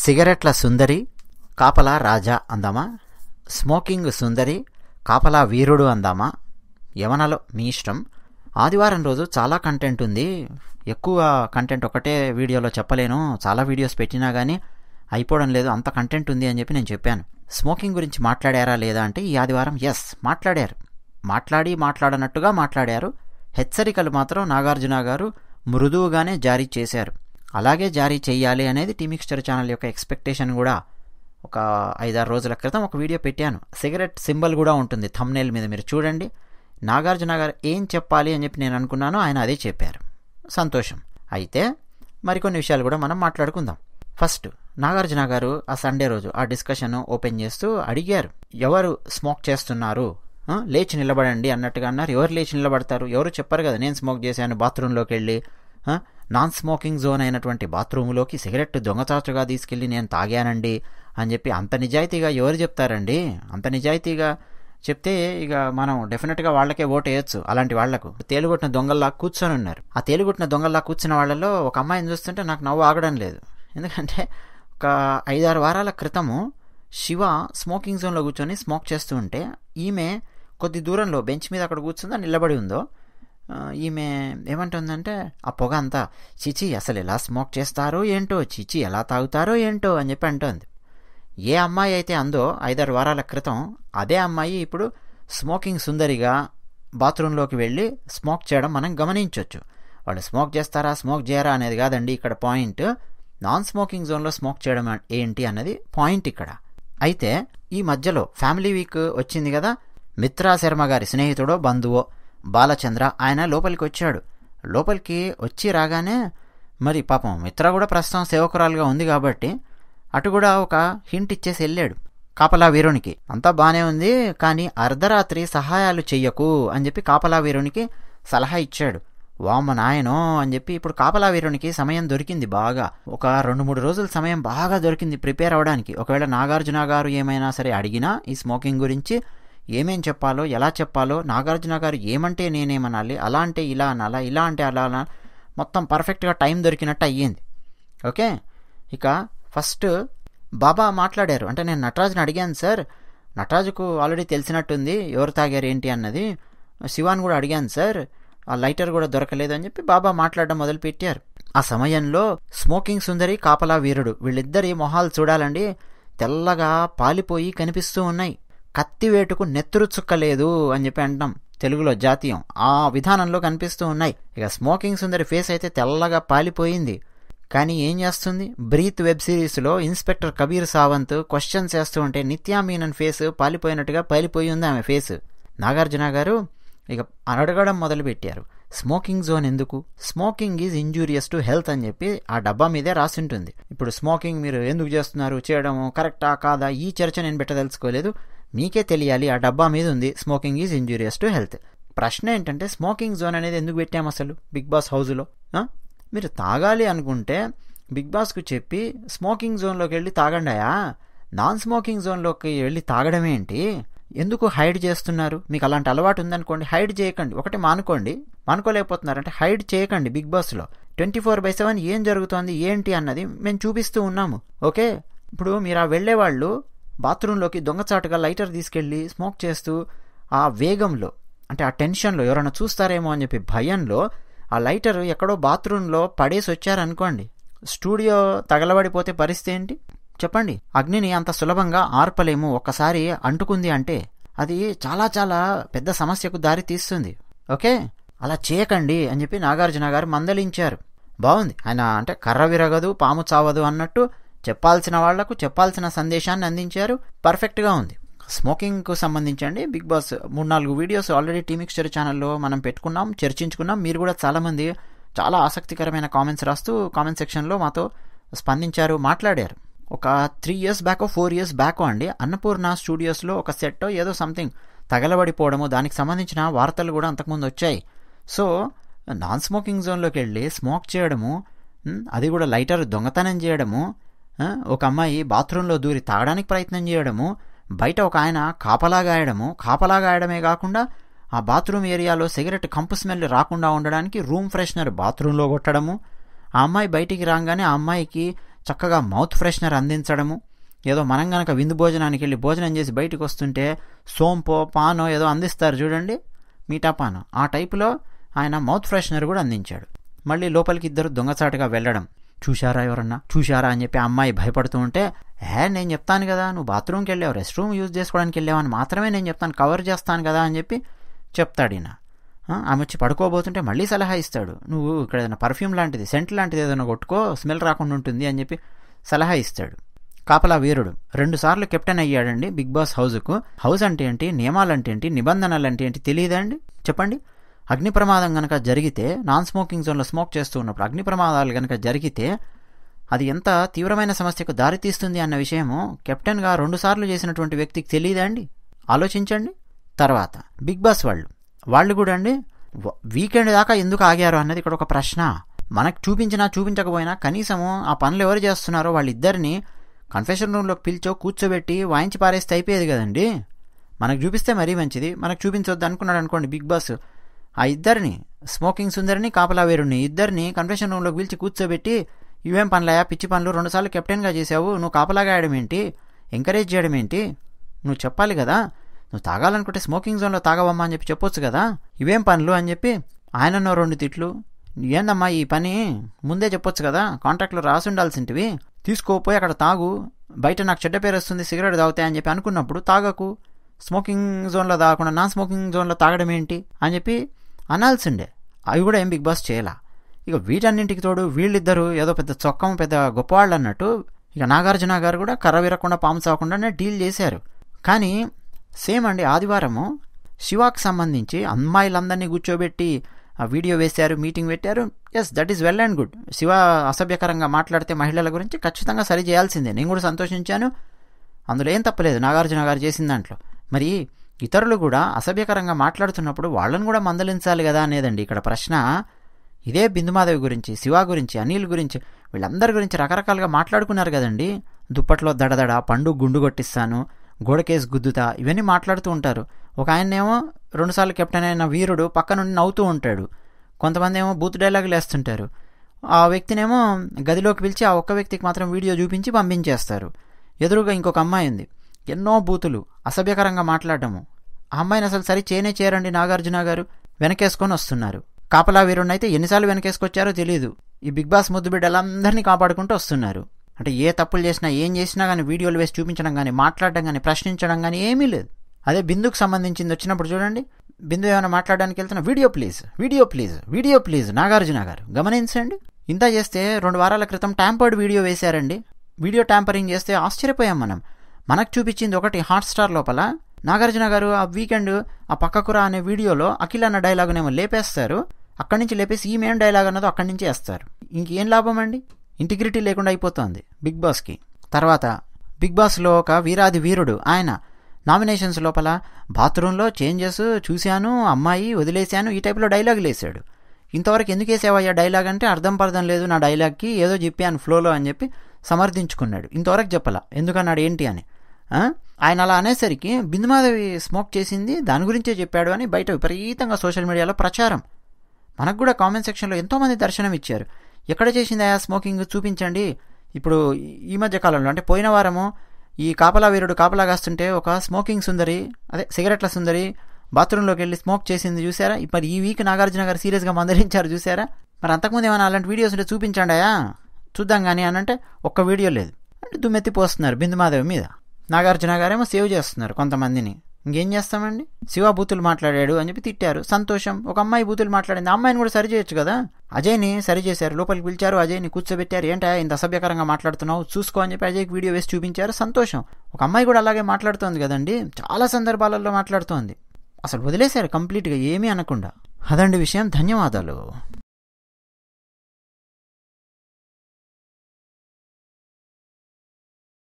సిగరెట్ల సుందరి కాపలా రాజా అందామా స్మోకింగ్ సుందరి కాపలా వీరుడు అందామా యవనలో మీ ఇష్టం ఆదివారం రోజు చాలా కంటెంట్ ఉంది ఎక్కువ కంటెంట్ ఒకటే వీడియోలో చెప్పలేను చాలా వీడియోస్ పెట్టినా కానీ అయిపోవడం లేదు అంత కంటెంట్ ఉంది అని చెప్పి నేను చెప్పాను స్మోకింగ్ గురించి మాట్లాడారా లేదా అంటే ఈ ఆదివారం ఎస్ మాట్లాడారు మాట్లాడి మాట్లాడనట్టుగా మాట్లాడారు హెచ్చరికలు మాత్రం నాగార్జున గారు మృదువుగానే జారీ చేశారు అలాగే జారీ చేయాలి అనేది టీమిక్స్చర్ ఛానల్ యొక్క ఎక్స్పెక్టేషన్ కూడా ఒక ఐదారు రోజుల క్రితం ఒక వీడియో పెట్టాను సిగరెట్ సింబల్ కూడా ఉంటుంది థమ్నేల్ మీద మీరు చూడండి నాగార్జున గారు ఏం చెప్పాలి అని చెప్పి నేను అనుకున్నానో ఆయన అదే చెప్పారు సంతోషం అయితే మరికొన్ని విషయాలు కూడా మనం మాట్లాడుకుందాం ఫస్ట్ నాగార్జున గారు ఆ సండే రోజు ఆ డిస్కషన్ ఓపెన్ చేస్తూ అడిగారు ఎవరు స్మోక్ చేస్తున్నారు ఆ, లేచి నిలబడండి అన్నట్టుగా అన్నారు ఎవరు లేచి నిలబడతారు ఎవరు చెప్పారు కదా నేను స్మోక్ చేశాను బాత్రూంలోకి వెళ్ళి ఆ, నాన్ స్మోకింగ్ జోన్ అయినటువంటి బాత్రూంలోకి సిగరెట్ దొంగచాచుగా తీసుకెళ్ళి నేను తాగానండి అని చెప్పి అంత నిజాయితీగా ఎవరు చెప్తారండి అంత నిజాయితీగా చెప్తే ఇక మనం డెఫినెట్గా వాళ్ళకే ఓటు వేయొచ్చు అలాంటి వాళ్లకు తేలుగొట్టిన దొంగల్లా కూర్చొని ఉన్నారు ఆ తేలుగొట్టిన దొంగల్లా కూర్చున్న వాళ్ళలో ఒక అమ్మాయిని చూస్తుంటే నాకు నవ్వు ఆగడం లేదు ఎందుకంటే ఒక ఐదారు వారాల క్రితము శివ స్మోకింగ్ జోన్లో కూర్చొని స్మోక్ చేస్తూ ఉంటే ఈమె కొద్ది దూరంలో బెంచ్ మీద అక్కడ కూర్చుందో నిలబడి ఉందో ఆ, ఈమె ఏమంటుందంటే ఆ పొగ అంతా చిచి అసలు ఎలా స్మోక్ చేస్తారో ఏంటో చిచి ఎలా తాగుతారో ఏంటో అని చెప్పి అంటోంది ఏ అమ్మాయి అయితే అందో ఐదారు వారాల క్రితం అదే అమ్మాయి ఇప్పుడు స్మోకింగ్ సుందరిగా బాత్రూంలోకి వెళ్ళి స్మోక్ చేయడం మనం గమనించవచ్చు వాళ్ళు స్మోక్ చేస్తారా స్మోక్ చేయరా అనేది కాదండి ఇక్కడ పాయింట్ నాన్ స్మోకింగ్ జోన్లో స్మోక్ చేయడం ఏంటి అన్నది పాయింట్ ఇక్కడ అయితే ఈ మధ్యలో ఫ్యామిలీ వీక్ వచ్చింది కదా మిత్రా శర్మ గారి స్నేహితుడో బంధువో బాలచంద్ర ఆయన లోపలికి వచ్చాడు లోపలికి వచ్చి రాగానే మరి పాపం మిత్ర కూడా ప్రస్తుతం సేవకురాలుగా ఉంది కాబట్టి అటు కూడా ఒక హింట్ ఇచ్చేసి వెళ్ళాడు కాపలా వీరునికి అంతా బానే ఉంది కానీ అర్ధరాత్రి సహాయాలు చెయ్యకు అని చెప్పి కాపలా వీరునికి సలహా ఇచ్చాడు వామ్మ నాయనో అని చెప్పి ఇప్పుడు కాపలా వీరునికి సమయం దొరికింది బాగా ఒక రెండు మూడు రోజుల సమయం బాగా దొరికింది ప్రిపేర్ అవ్వడానికి ఒకవేళ నాగార్జున గారు ఏమైనా సరే అడిగినా ఈ స్మోకింగ్ గురించి ఏమేం చెప్పాలో ఎలా చెప్పాలో నాగార్జున గారు ఏమంటే నేనేమనాలి అలా అంటే ఇలా అనాలా ఇలా అంటే అలా అనాలా మొత్తం పర్ఫెక్ట్గా టైం దొరికినట్టు అయ్యింది ఓకే ఇక ఫస్ట్ బాబా మాట్లాడారు అంటే నేను నటరాజుని అడిగాను సార్ నటరాజుకు ఆల్రెడీ తెలిసినట్టుంది ఎవరు తాగారు ఏంటి అన్నది శివాన్ కూడా అడిగాను సార్ ఆ లైటర్ కూడా దొరకలేదు అని చెప్పి బాబా మాట్లాడడం మొదలుపెట్టారు ఆ సమయంలో స్మోకింగ్ సుందరి కాపలా వీరుడు వీళ్ళిద్దరి మొహాలు చూడాలండి తెల్లగా పాలిపోయి కనిపిస్తూ ఉన్నాయి కత్తివేటుకు నెత్తురు చుక్కలేదు అని చెప్పి అంటాం తెలుగులో జాతీయం ఆ విధానంలో కనిపిస్తూ ఉన్నాయి ఇక స్మోకింగ్ సుందరి ఫేస్ అయితే తెల్లగా పాలిపోయింది కానీ ఏం చేస్తుంది బ్రీత్ వెబ్ సిరీస్లో ఇన్స్పెక్టర్ కబీర్ సావంత్ క్వశ్చన్స్ చేస్తూ ఉంటే నిత్యా మీనన్ ఫేస్ పాలిపోయినట్టుగా పాలిపోయి ఉంది ఆమె ఫేస్ నాగార్జున గారు ఇక అడగడం మొదలుపెట్టారు స్మోకింగ్ జోన్ ఎందుకు smoking is injurious to health అని చెప్పి ఆ డబ్బా మీదే రాసి ఉంటుంది ఇప్పుడు స్మోకింగ్ మీరు ఎందుకు చేస్తున్నారు చేయడం కరెక్టా కాదా ఈ చర్చ నేను పెట్టదలుచుకోలేదు మీకే తెలియాలి ఆ డబ్బా మీద ఉంది smoking is injurious to health ప్రశ్న ఏంటంటే స్మోకింగ్ జోన్ అనేది ఎందుకు పెట్టాము అసలు బిగ్ బాస్ హౌస్లో మీరు తాగాలి అనుకుంటే బిగ్ బాస్కు చెప్పి స్మోకింగ్ జోన్లోకి వెళ్ళి తాగండాయా నాన్ స్మోకింగ్ జోన్లోకి వెళ్ళి తాగడం ఏంటి ఎందుకు హైడ్ చేస్తున్నారు మీకు అలాంటి అలవాటు ఉందనుకోండి హైడ్ చేయకండి ఒకటి మానుకోండి మానుకోలేకపోతున్నారంటే హైడ్ చేయకండి బిగ్ బాస్లో ట్వంటీ ఫోర్ బై సెవెన్ ఏం జరుగుతోంది ఏంటి అన్నది మేము చూపిస్తూ ఉన్నాము ఓకే ఇప్పుడు మీరు ఆ వెళ్ళేవాళ్ళు బాత్రూంలోకి దొంగచాటుగా లైటర్ తీసుకెళ్ళి స్మోక్ చేస్తూ ఆ వేగంలో అంటే ఆ టెన్షన్లో ఎవరైనా చూస్తారేమో అని చెప్పి భయంలో ఆ లైటర్ ఎక్కడో బాత్రూంలో పడేసి వచ్చారనుకోండి స్టూడియో తగలబడిపోతే పరిస్థితి ఏంటి చెప్పండి అగ్నిని అంత సులభంగా ఆర్పలేము ఒక్కసారి అంటుకుంది అంటే అది చాలా చాలా పెద్ద సమస్యకు దారి తీస్తుంది ఓకే అలా చేయకండి అని చెప్పి నాగార్జున గారు మందలించారు బాగుంది ఆయన అంటే కర్ర విరగదు పాము చావదు అన్నట్టు చెప్పాల్సిన వాళ్లకు చెప్పాల్సిన సందేశాన్ని అందించారు పర్ఫెక్ట్గా ఉంది స్మోకింగ్కు సంబంధించండి బిగ్ బాస్ మూడు నాలుగు వీడియోస్ ఆల్రెడీ టీమిక్స్చర్ ఛానల్లో మనం పెట్టుకున్నాం చర్చించుకున్నాం మీరు కూడా చాలామంది చాలా ఆసక్తికరమైన కామెంట్స్ రాస్తూ కామెంట్ సెక్షన్లో మాతో స్పందించారు మాట్లాడారు ఒక three years back four years back అండి అన్నపూర్ణ స్టూడియోస్లో ఒక సెట్ ఏదో సంథింగ్ తగలబడిపోవడము దానికి సంబంధించిన వార్తలు కూడా అంతకుముందు వచ్చాయి సో నాన్ స్మోకింగ్ జోన్లోకి వెళ్ళి స్మోక్ చేయడము ఉమ్, అది కూడా లైటర్ దొంగతనం చేయడము ఆ, ఒక అమ్మాయి బాత్రూంలో దూరి తాగడానికి ప్రయత్నం చేయడము బయట ఒక ఆయన కాపలా గాయడము కాపలా గాయడమే కాకుండా ఆ బాత్రూమ్ ఏరియాలో సిగరెట్ కంపు స్మెల్ రాకుండా ఉండడానికి రూమ్ ఫ్రెషనర్ బాత్రూంలో కొట్టడము ఆ అమ్మాయి బయటికి రాగానే ఆ అమ్మాయికి చక్కగా మౌత్ ఫ్రెషనర్ అందించడము ఏదో మనం గనక విందు భోజనానికి వెళ్ళి భోజనం చేసి బయటకు వస్తుంటే సోంపో పానో ఏదో అందిస్తారు చూడండి మీఠా పానో ఆ టైపులో ఆయన మౌత్ ఫ్రెషనర్ కూడా అందించాడు మళ్ళీ లోపలికి ఇద్దరు దొంగచాటుగా వెళ్ళడం చూశారా ఎవరన్నా చూశారా అని చెప్పి ఆ అమ్మాయి భయపడుతూ ఉంటే ఏ నేను చెప్తాను కదా నువ్వు బాత్రూమ్కి వెళ్ళావు రెస్ట్ రూమ్ యూజ్ చేసుకోవడానికి వెళ్ళావు అని మాత్రమే నేను చెప్తాను కవర్ చేస్తాను కదా అని చెప్పి చెప్తాడు ఈయన ఆ, ఆమె వచ్చి పడుకోబోతుంటే మళ్ళీ సలహా ఇస్తాడు నువ్వు ఇక్కడ ఏదైనా పర్ఫ్యూమ్ లాంటిది సెంట్ లాంటిది ఏదైనా కొట్టుకో స్మెల్ రాకుండా ఉంటుంది అని చెప్పి సలహా ఇస్తాడు కాపలా వీరుడు రెండు సార్లు కెప్టెన్ అయ్యాడండి బిగ్ బాస్ హౌస్కు హౌస్ అంటే ఏంటి నియమాలు అంటే ఏంటి నిబంధనలు అంటే ఏంటి తెలియదా అండి చెప్పండి అగ్ని ప్రమాదం కనుక జరిగితే నాన్ స్మోకింగ్ జోన్లో స్మోక్ చేస్తూ ఉన్నప్పుడు అగ్ని ప్రమాదాలు కనుక జరిగితే అది ఎంత తీవ్రమైన సమస్యకు దారితీస్తుంది అన్న విషయము కెప్టెన్గా రెండుసార్లు చేసినటువంటి వ్యక్తికి తెలియదా అండి ఆలోచించండి తర్వాత బిగ్ బాస్ వాళ్ళు వాళ్ళు కూడా అండి వ- వీకెండ్ దాకా ఎందుకు ఆగారు అన్నది ఇక్కడ ఒక ప్రశ్న మనకు చూపించినా చూపించకపోయినా కనీసము ఆ పనులు ఎవరు చేస్తున్నారో వాళ్ళిద్దరిని కన్ఫెషన్ రూమ్లోకి పిలిచో కూర్చోబెట్టి వాయించి పారేస్తే అయిపోయేది కదండి మనకు చూపిస్తే మరీ మంచిది మనకు చూపించొద్దు అనుకున్నాడు అనుకోండి బిగ్ బాస్ ఆ ఇద్దరిని స్మోకింగ్ సుందరిని కాపలా వేరుని ఇద్దరిని కన్ఫెషన్ రూమ్లోకి పిలిచి కూర్చోబెట్టి ఇవేం పనులయా పిచ్చి పనులు రెండుసార్లు కెప్టెన్గా చేసావు నువ్వు కాపలాగా ఆడడం ఏంటి ఎంకరేజ్ చేయడం ఏంటి నువ్వు చెప్పాలి కదా నువ్వు తాగాలనుకుంటే స్మోకింగ్ జోన్లో తాగవమ్మా అని చెప్పి చెప్పొచ్చు కదా ఇవేం పనులు అని చెప్పి ఆయనన్నో రెండు తిట్లు ఏందమ్మా ఈ పని ముందే చెప్పొచ్చు కదా కాంట్రాక్ట్లో రాసి ఉండాల్సింటివి తీసుకోపోయి అక్కడ తాగు బయట నాకు చెడ్డ పేరు వస్తుంది సిగరెట్ తాగుతాయి అని చెప్పి అనుకున్నప్పుడు తాగకు స్మోకింగ్ జోన్లో తాగకుండా నాన్ స్మోకింగ్ జోన్లో తాగడం ఏంటి అని చెప్పి అనాల్సిండే అవి కూడా ఏం బిగ్ బాస్ చేయాల ఇక వీటన్నింటికి తోడు వీళ్ళిద్దరూ ఏదో పెద్ద చొక్కం పెద్ద గొప్పవాళ్ళు అన్నట్టు ఇక నాగార్జున గారు కూడా కర్ర విరకుండా పాము చావకుండానే డీల్ చేశారు కానీ సేమ్ అండి ఆదివారము శివాకి సంబంధించి అమ్మాయిలందరినీ కూర్చోబెట్టి ఆ వీడియో వేశారు మీటింగ్ పెట్టారు yes that is well and good Shiva అసభ్యకరంగా మాట్లాడితే మహిళల గురించి ఖచ్చితంగా సరి చేయాల్సిందే నేను కూడా సంతోషించాను అందులో ఏం తప్పలేదు నాగార్జున గారు చేసిన దాంట్లో మరి ఇతరులు కూడా అసభ్యకరంగా మాట్లాడుతున్నప్పుడు వాళ్ళని కూడా మందలించాలి కదా అనేదండి ఇక్కడ ప్రశ్న ఇదే బిందుమాధవి గురించి శివ గురించి అనిల్ గురించి వీళ్ళందరి గురించి రకరకాలుగా మాట్లాడుకున్నారు కదండి దుప్పట్లో దడదడ పండు గుండు కొట్టిస్తాను గోడకేసి గుద్దుతా ఇవన్నీ మాట్లాడుతూ ఉంటారు ఒక ఆయన్నేమో రెండుసార్లు కెప్టెన్ అయిన వీరుడు పక్క నుండి నవ్వుతూ ఉంటాడు కొంతమంది ఏమో బూత్ డైలాగులు వేస్తుంటారు ఆ వ్యక్తినేమో గదిలోకి పిలిచి ఆ ఒక్క వ్యక్తికి మాత్రం వీడియో చూపించి పంపించేస్తారు ఎదురుగా ఇంకొక అమ్మాయి ఉంది ఎన్నో బూతులు అసభ్యకరంగా మాట్లాడటము ఆ అమ్మాయిని అసలు సరి చేయనే చేయరండి నాగార్జున గారు వెనకేసుకొని వస్తున్నారు కాపలా వీరుణ్ణైతే ఎన్నిసార్లు వెనకేసుకొచ్చారో తెలియదు ఈ బిగ్ బాస్ ముద్దు బిడ్డలందరినీ కాపాడుకుంటూ వస్తున్నారు అంటే ఏ తప్పులు చేసినా ఏం చేసినా కానీ వీడియోలు వేసి చూపించడం కానీ మాట్లాడడం కానీ ప్రశ్నించడం కానీ ఏమీ లేదు అదే బిందుకు సంబంధించింది వచ్చినప్పుడు చూడండి బిందు ఏమైనా మాట్లాడడానికి వెళ్తున్నా video please video please video please Nagarjuna garu గమనించండి ఇంత చేస్తే రెండు వారాల క్రితం ట్యాంపర్డ్ వీడియో వేశారండి వీడియో ట్యాంపరింగ్ చేస్తే ఆశ్చర్యపోయాం మనం మనకు చూపించింది ఒకటి హాట్స్టార్ లోపల నాగార్జున గారు ఆ వీకెండ్ ఆ పక్కకురా అనే వీడియోలో అఖిల్ అన్న డైలాగునేమో లేపేస్తారు అక్కడి నుంచి లేపేసి ఈ మెయిన్ డైలాగ్ అన్నదో అక్కడి నుంచి వేస్తారు ఇంకేం లాభం అండి ఇంటిగ్రిటీ లేకుండా అయిపోతుంది బిగ్ బాస్కి తర్వాత బిగ్ బాస్లో ఒక వీరాది వీరుడు ఆయన నామినేషన్స్ లోపల బాత్రూంలో చేంజెస్ చూశాను అమ్మాయి వదిలేశాను ఈ టైప్లో డైలాగులు వేసాడు ఇంతవరకు ఎందుకు వేసావయ్యా డైలాగ్ అంటే అర్థం పర్థం లేదు నా డైలాగ్కి ఏదో చెప్పాను ఫ్లోలో అని చెప్పి సమర్థించుకున్నాడు ఇంతవరకు చెప్పలా ఎందుకన్నాడు ఏంటి అని ఆ? ఆయన అలా అనేసరికి బిందుమాధవి స్మోక్ చేసింది దాని గురించే చెప్పాడు అని బయట విపరీతంగా సోషల్ మీడియాలో ప్రచారం మనకు కూడా కామెంట్ సెక్షన్లో ఎంతోమంది దర్శనం ఇచ్చారు ఎక్కడ చేసింది ఆ స్మోకింగ్ చూపించండి ఇప్పుడు ఈ మధ్య కాలంలో అంటే పోయిన వారము ఈ కాపలా వీరుడు కాపలా కాస్తుంటే ఒక స్మోకింగ్ సుందరి అదే సిగరెట్ల సుందరి బాత్రూంలోకి వెళ్ళి స్మోక్ చేసింది చూసారా ఇప్పుడు ఈ వీక్ నాగార్జున గారు సీరియస్గా మందలించారు చూసారా మరి అంతకుముందు ఏమైనా అలాంటి వీడియోస్ ఉంటే చూపించండి అయ్యా చూద్దాం కానీ అని అంటే ఒక్క వీడియో లేదు అంటే దుమ్మెత్తి పోస్తున్నారు బిందుమాధవి మీద నాగార్జున గారేమో సేవ్ చేస్తున్నారు కొంతమందిని ఇంకేం చేస్తామండి శివ బూతులు మాట్లాడాడు అని చెప్పి తిట్టారు సంతోషం ఒక అమ్మాయి బూతులు మాట్లాడింది ఆ అమ్మాయిని కూడా సరి చేయొచ్చు కదా అజయ్ని సరి చేశారు లోపలికి పిలిచారు అజయ్ని కూర్చోబెట్టారు ఏంటా ఇంత అసభ్యకరంగా మాట్లాడుతున్నావు చూసుకో అని చెప్పి అజయ్కి వీడియో వేసి చూపించారు సంతోషం ఒక అమ్మాయి కూడా అలాగే మాట్లాడుతోంది కదండి చాలా సందర్భాలలో మాట్లాడుతోంది అసలు వదిలేశారు కంప్లీట్గా ఏమీ అనకుండా అదండి విషయం ధన్యవాదాలు